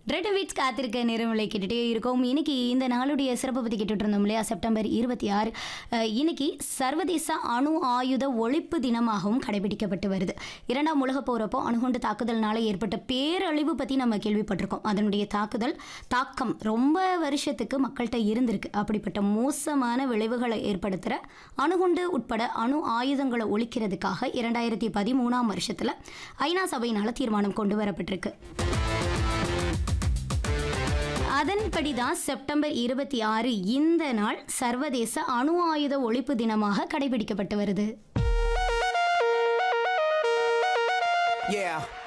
Red weeds காத்திருக்க நேரங்களை கேட்டுட்டே இருக்கோம் இன்னைக்கு இந்த நாளுடைய சிறப்பை பற்றி கேட்டுட்டு இருந்தோம் இல்லையா செப்டம்பர் இருபத்தி ஆறு அஹ், இன்னைக்கு சர்வதேச அணு ஆயுத ஒழிப்பு தினமாகவும் கடைபிடிக்கப்பட்டு வருது இரண்டாம் உலக போகிறப்போ அணுகுண்டு தாக்குதல்னால ஏற்பட்ட பேரழிவு பற்றி நம்ம கேள்விப்பட்டிருக்கோம் அதனுடைய தாக்குதல் தாக்கம் ரொம்ப வருஷத்துக்கு மக்கள்கிட்ட இருந்திருக்கு அப்படிப்பட்ட மோசமான விளைவுகளை ஏற்படுத்துகிற அணுகுண்டு உட்பட அணு ஆயுதங்களை ஒழிக்கிறதுக்காக இரண்டாயிரத்தி பதிமூணாம் வருஷத்தில் ஐநா சபையினால் தீர்மானம் கொண்டு வரப்பட்டிருக்கு அதன்படி தான் செப்டம்பர் இருபத்தி ஆறு இந்த நாள் சர்வதேச அணு ஆயுத ஒழிப்பு தினமாக கடைபிடிக்கப்பட்டு வருது Yeah.